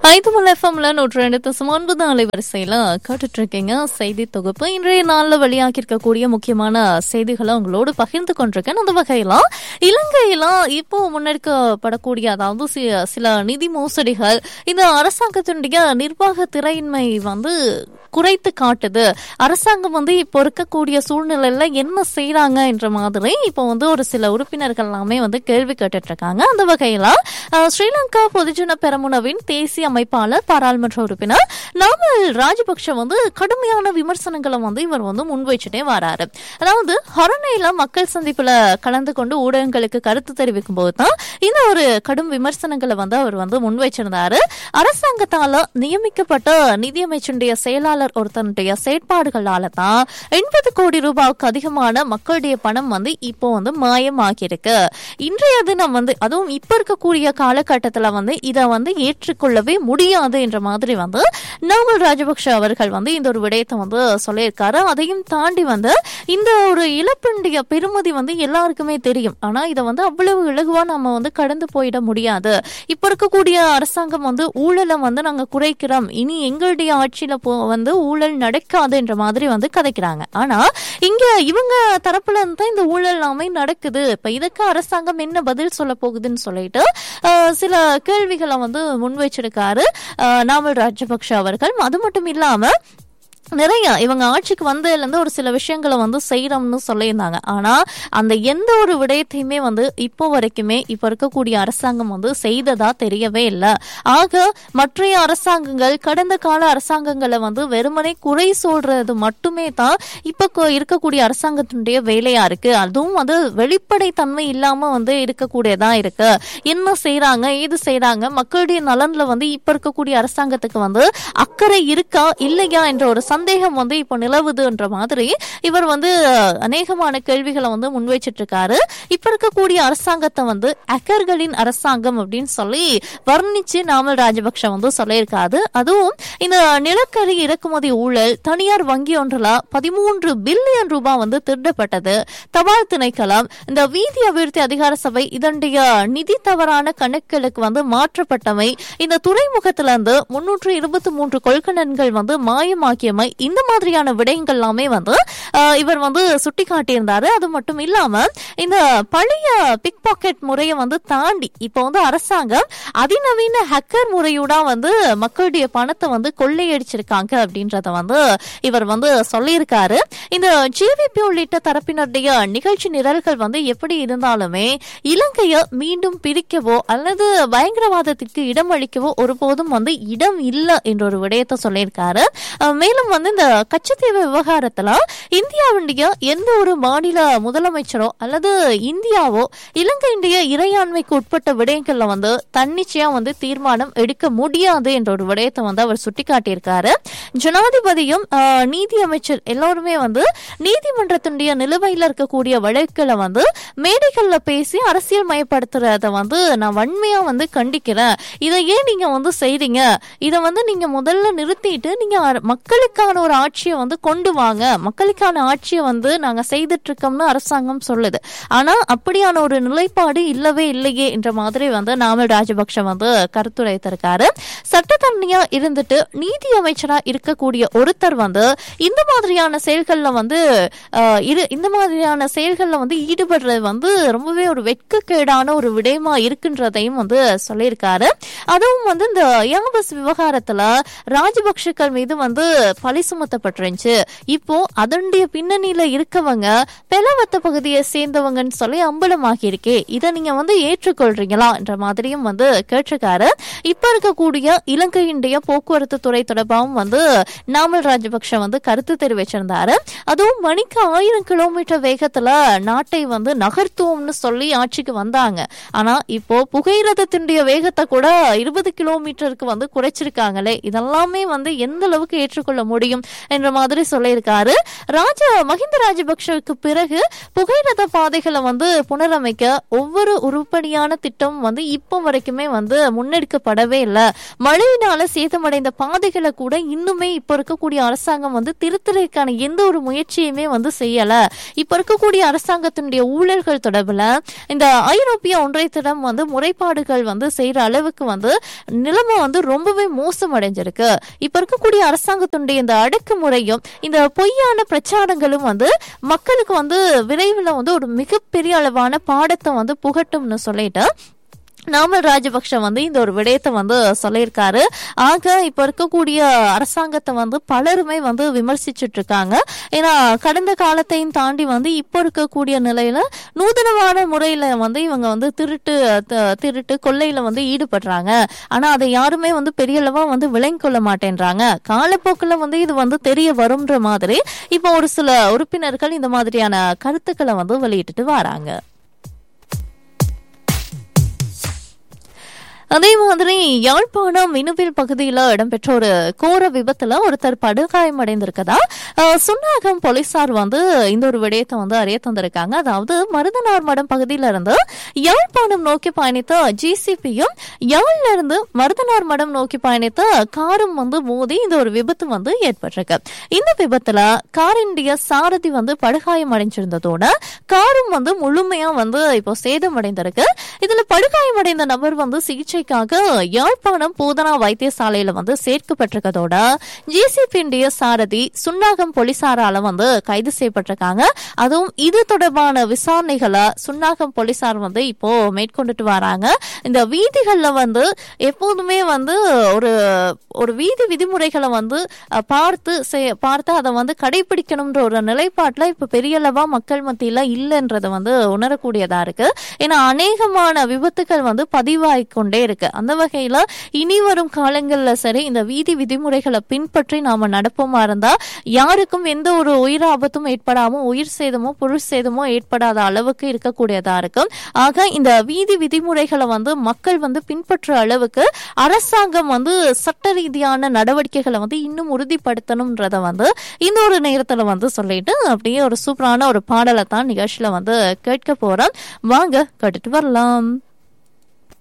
ஐதுமல் எஃப்எம்ல நூற்றி ரெண்டு தசம் ஒன்பது அலைவரிசையில கேட்டுட்டு இருக்கீங்க செய்தி தொகுப்பு இன்றைய நாள்ல வெளியாகி இருக்கக்கூடிய முக்கியமான செய்திகளை உங்களோடு பகிர்ந்து கொண்டிருக்கேன் அந்த வகையில இலங்கையில இப்போ முன்னெடுக்கப்படக்கூடிய அதாவது சி- சில நிதி மோசடிகள் இந்த அரசாங்கத்தினுடைய நிர்வாக திறயின்மை வந்து குறைத்து காட்டுது அரசாங்கம் வந்து இப்போ இருக்கக்கூடிய சூழ்நிலையில என்ன செய்றாங்க என்ற மாதிரி இப்போ வந்து ஒரு சில உறுப்பினர்கள் எல்லாமே வந்து கேள்வி கேட்டுட்டு இருக்காங்க அந்த வகையில அஹ், ஸ்ரீலங்கா பொதுஜன பெரமுனவின் தேசிய அமைப்பாளர் பாராளுமன்ற உறுப்பினர் நாமல் ராஜபக்ஷ வந்து கடுமையான விமர்சனங்களை வந்து இவர் வந்து முன்வைச்சுட்டே வராரு அதாவது ஹொரணையில மக்கள் சந்திப்புல கலந்து கொண்டு ஊடகங்களுக்கு கருத்து தெரிவிக்கும் போது தான் இந்த ஒரு கடும் விமர்சனங்களை வந்து அவர் வந்து முன்வைச்சிருந்தாரு அரசாங்கத்தால நியமிக்கப்பட்ட நிதியமைச்சருடைய செயலாளர் ஒருத்தனுடைய செயற்பாடுகளால தான் எண்பது கோடி ரூபாய்க்கு அதிகமான மக்களுடைய பணம் வந்து இப்போ வந்து மாயமாகியிருக்கு இன்றைய தினம் வந்து அதுவும் இப்ப இருக்கக்கூடிய காலகட்டத்துல வந்து இதை வந்து ஏற்றுக்கொள்ளவே முடியாது என்ற மாதிரி வந்து நாமல் ராஜபக்ஷ அவர்கள் வந்து இந்த ஒரு விடயத்தை வந்து சொல்லியிருக்காரு அதையும் தாண்டி வந்து இந்த ஒரு இழப்பினுடைய பெருமதி வந்து எல்லாருக்குமே தெரியும் ஆனா இதை வந்து அவ்வளவு இலகுவா நம்ம வந்து கடந்து போயிட முடியாது இப்ப இருக்கக்கூடிய அரசாங்கம் வந்து ஊழலை வந்து நாங்க குறைக்கிறோம் இனி எங்களுடைய ஆட்சியில போ வந்து ஊழல் நடக்காது என்ற மாதிரி வந்து கதைக்கிறாங்க ஆனா இங்க இவங்க தரப்புல இருந்து தான் இந்த ஊழல் எல்லாமே நடக்குது இப்ப இதுக்கு அரசாங்கம் என்ன பதில் சொல்ல போகுதுன்னு சொல்லிட்டு ஆஹ், சில கேள்விகளை வந்து முன்வைச்சிருக்காரு ஆஹ், நாமல் ராஜபக்ஷ அவர்கள் அது மட்டும் இல்லாம நிறைய இவங்க ஆட்சிக்கு வந்ததுல இருந்து ஒரு சில விஷயங்களை வந்து செய்யறோம்னு சொல்லியிருந்தாங்க ஆனா அந்த எந்த ஒரு விடயத்தையுமே வந்து இப்போ வரைக்குமே இப்ப இருக்கக்கூடிய அரசாங்கம் வந்து செய்ததா தெரியவே இல்லை ஆக மற்றைய அரசாங்கங்கள் கடந்த கால அரசாங்கங்களை வந்து வெறுமனே குறை சொல்றது மட்டுமே தான் இப்ப கொ- இருக்கக்கூடிய அரசாங்கத்தினுடைய வேலையா இருக்கு அதுவும் அது வெளிப்படைத்தன்மை இல்லாம வந்து இருக்கக்கூடியதா இருக்கு என்ன செய்றாங்க ஏது செய்றாங்க மக்களுடைய நலன்ல வந்து இப்ப இருக்கக்கூடிய அரசாங்கத்துக்கு வந்து அக்கறை இருக்கா இல்லையா என்ற ஒரு சந்தேகம் வந்து இப்போ நிலவுதுன்ற மாதிரி இவர் வந்து அஹ், அநேகமான கேள்விகளை வந்து முன்வைச்சிட்டு இருக்காரு இப்ப இருக்கக்கூடிய அரசாங்கத்தை வந்து அக்கர்களின் அரசாங்கம் அப்படின்னு சொல்லி வர்ணிச்சு நாமல் ராஜபக்ஷ வந்து சொல்லியிருக்காரு அதுவும் இந்த நிலக்கரி இறக்குமதி ஊழல் தனியார் வங்கி ஒன்றுல பதிமூன்று பில்லியன் ரூபாய் வந்து திருடப்பட்டது தபால் திணைக்களம் இந்த வீதி அபிவிருத்தி அதிகார சபை இதனுடைய நிதி தவறான கணக்குகளுக்கு வந்து மாற்றப்பட்டமை இந்த துறைமுகத்துல இருந்து முன்னூற்று இருபத்தி மூன்று கொள்கலன்கள் வந்து மாயமாக்கியமை இந்த மாதிரியான விடயங்கள் எல்லாமே வந்து ஆஹ், இவர் வந்து சுட்டி காட்டியிருந்தாரு அது மட்டும் இல்லாம இந்த பழைய பிக் பாக்கெட் முறையை வந்து தாண்டி இப்போ வந்து அரசாங்கம் அதிநவீன ஹேக்கர் முறையோட வந்து மக்களுடைய பணத்தை வந்து கொள்ளையடிச்சிருக்காங்க அப்படின்றத வந்து இவர் வந்து சொல்லியிருக்காரு இந்த ஜிவிபி உள்ளிட்ட தரப்பினருடைய நிகழ்ச்சி நிரல்கள் வந்து எப்படி இருந்தாலுமே இலங்கையை மீண்டும் பிரிக்கவோ அல்லது பயங்கரவாதத்திற்கு இடமளிக்கவோ ஒருபோதும் வந்து இடம் இல்லை என்ற ஒரு விடயத்தை சொல்லியிருக்காரு அஹ் மேலும் வந்து இந்த கச்சத்தீவு விவகாரத்துல இந்தியாவுடைய எந்த ஒரு மாநில முதலமைச்சரோ அல்லது இந்தியாவோ இலங்கையுடைய இறையாண்மைக்கு உட்பட்ட விடயங்கள்ல வந்து தன்னிச்சையா வந்து தீர்மானம் எடுக்க முடியாது என்ற ஒரு விடயத்தை வந்து அவர் சுட்டிக்காட்டியிருக்காரு ஜனாதிபதியும் ஆஹ், நீதி அமைச்சர் எல்லாருமே வந்து நீதிமன்றத்தினுடைய நிலுவையில் இருக்கக்கூடிய வழக்குகளை வந்து மேடைகள்ல பேசி அரசியல் மயப்படுத்துறத வந்து நான் வன்மையா வந்து கண்டிக்கிறேன் இதை ஏன் நீங்க வந்து செய்றீங்க இதை வந்து நீங்க முதல்ல நிறுத்திட்டு நீங்க அர- மக்களுக்கான ஒரு ஆட்சியை வந்து கொண்டு வாங்க மக்களுக்கான ஆட்சியை வந்து நாங்க செய்துட்டு இருக்கோம்னு அரசாங்கம் சொல்லுது ஆனா அப்படியான ஒரு நிலைப்பாடு இல்லவே இல்லையே என்ற மாதிரி வந்து நாமல் ராஜபக்ஷ வந்து கருத்துரைத்திருக்காரு சட்டத்தரணியா இருந்துட்டு நீதி அமைச்சரா இருக்கக்கூடிய ஒருத்தர் வந்து இந்த மாதிரியான செயல்கள்ல வந்து ஆஹ், இரு இந்த மாதிரியான செயல்கள்ல வந்து ஈடுபடுறது வந்து ரொம்பவே ஒரு வெட்கக்கேடான ஒரு விடயமா இருக்குன்றதையும் வந்து சொல்லியிருக்காரு அதுவும் வந்து இந்த யங் பஸ் விவகாரத்துல ராஜபக்ஷக்கள் மீது வந்து பழி சுமத்தப்பட்டிருந்துச்சு இப்போ அதனுடைய பின்னணியில இருக்கவங்க பெலவத்த பகுதியை சேர்ந்தவங்கன்னு சொல்லி அம்பலமாகி இருக்கே இதை நீங்க வந்து ஏற்றுக்கொள்றீங்களா என்ற மாதிரியும் வந்து கேட்டிருக்காரு இப்ப இருக்கக்கூடிய இலங்கையினுடைய போக்குவரத்து துறை தொடர்பாகவும் வந்து நாமல் ராஜபக்ஷ வந்து கருத்து தெரிவிச்சிருந்தாரு அதுவும் மணிக்கு ஆயிரம் கிலோமீட்டர் வேகத்துல நாட்டை வந்து நகர்த்துவோம்னு சொல்லி ஆட்சிக்கு வந்தாங்க ஆனா இப்போ புகையிரதத்தினுடைய வேகத்தை கூட இருபது கிலோமீட்டருக்கு வந்து குறைச்சிருக்காங்களே இதெல்லாமே வந்து எந்த அளவுக்கு ஏற்றுக்கொள்ள முடியும் முடியும் என்ற மாதிரி சொல்லியிருக்காரு ராஜா மஹிந்த ராஜபக்ஷவுக்கு பிறகு புகையிரத பாதைகளை வந்து புனரமைக்க ஒவ்வொரு உருப்படியான திட்டம் வந்து இப்போ வரைக்குமே வந்து முன்னெடுக்கப்படவே இல்லை மழையினால சேதமடைந்த பாதைகளை கூட இன்னுமே இப்போ இருக்கக்கூடிய அரசாங்கம் வந்து திருத்துறதுக்கான எந்த ஒரு முயற்சியுமே வந்து செய்யல இப்ப இருக்கக்கூடிய அரசாங்கத்தினுடைய ஊழல்கள் தொடர்பில் இந்த ஐரோப்பிய ஒன்றியத்திடம் வந்து முறைப்பாடுகள் வந்து செய்யற அளவுக்கு வந்து நிலைமை வந்து ரொம்பவே மோசமடைஞ்சிருக்கு இப்ப இருக்கக்கூடிய அரசாங்கத்தினுடைய இந்த அடக்குமுறையும் இந்த பொய்யான பிரச்சாரங்களும் வந்து மக்களுக்கு வந்து விரைவில் வந்து ஒரு மிகப்பெரிய அளவான பாடத்தை வந்து புகட்டும்னு சொல்லிட்டு நாமல் ராஜபக்ஷ வந்து இந்த ஒரு விடயத்தை வந்து சொல்லியிருக்காரு ஆக இப்ப இருக்கக்கூடிய அரசாங்கத்தை வந்து பலருமே வந்து விமர்சிச்சுட்டு இருக்காங்க ஏன்னா கடந்த காலத்தையும் தாண்டி வந்து இப்போ இருக்கக்கூடிய நிலையில நூதனமான முறையில வந்து இவங்க வந்து திருட்டு த- திருட்டு கொள்ளையில வந்து ஈடுபடுறாங்க ஆனா அதை யாருமே வந்து பெரிய அளவா வந்து விளங்கி கொள்ள மாட்டேன்றாங்க காலப்போக்கில் வந்து இது வந்து தெரிய வரும்ன்ற மாதிரி இப்போ ஒரு சில உறுப்பினர்கள் இந்த மாதிரியான கருத்துக்களை வந்து வெளியிட்டுட்டு வராங்க அதே மாதிரி யாழ்ப்பாணம் மினுவில் பகுதியில் இடம்பெற்ற ஒரு கோர விபத்துல ஒருத்தர் படுகாயமடைந்திருக்கதா அஹ், சுன்னாகம் போலீசார் வந்து இந்த ஒரு விடயத்தை வந்து அறிய தந்திருக்காங்க அதாவது மருதனார் மடம் பகுதியில இருந்து யாழ்ப்பாணம் நோக்கி பயணித்த ஜிசிபியும் யாழ்ல இருந்து மருதனார் மடம் நோக்கி பயணித்த காரும் வந்து மோதி இந்த ஒரு விபத்து வந்து ஏற்பட்டிருக்கு இந்த விபத்துல காரினுடைய சாரதி வந்து படுகாயம் அடைஞ்சிருந்ததோட காரும் வந்து முழுமையா வந்து இப்போ சேதமடைந்திருக்கு இதுல படுகாயமடைந்த நபர் வந்து சிகிச்சைக்காக யாழ்ப்பாணம் போதனா வைத்தியசாலையில வந்து சேர்க்கப்பட்டிருக்கதோட ஜிசிபியுடைய சாரதி சுன்னாகம் போலீசாரால வந்து கைது செய்யப்பட்டிருக்காங்க அதுவும் இது தொடர்பான விசாரணைகளை சுன்னாகம் போலீசார் வந்து இப்போ மேற்கொண்டுட்டு வராங்க இந்த வீதிகள்ல வந்து எப்போதுமே வந்து ஒரு ஒரு வீதி விதிமுறைகளை வந்து அஹ், பார்த்து செய்- பார்த்து அதை வந்து கடைபிடிக்கணும்ன்ற ஒரு நிலைப்பாட்டுல இப்ப பெரிய அளவா மக்கள் மத்தியில இல்லைன்றத வந்து உணரக்கூடியதா இருக்கு ஏன்னா அநேகமான விபத்துகள் வந்து பதிவாகி கொண்டே இருக்கு அந்த வகையில இனி வரும் காலங்கள்ல சரி இந்த வீதி விதிமுறைகளை பின்பற்றி நாம நடப்போமா இருந்தா யாருக்கும் எந்த ஒரு உயிர் ஆபத்தும் ஏற்படாமோ உயிர் சேதமோ பொருள் சேதமோ ஏற்படாத அளவுக்கு இருக்கக்கூடியதா இருக்கும் ஆக இந்த வீதி விதிமுறைகளை வந்து மக்கள் வந்து பின்பற்ற அளவுக்கு அரசாங்கம் வந்து சட்ட ரீதியான நடவடிக்கைகளை வந்து இன்னும் உறுதிப்படுத்தணும்ன்றத வந்து இந்த ஒரு நேரத்துல வந்து சொல்லிட்டு அப்படியே ஒரு சூப்பரான ஒரு பாடலை தான் நிகழ்ச்சியில வந்து கேட்க போறோம் வாங்க கேட்டுட்டு வரலாம்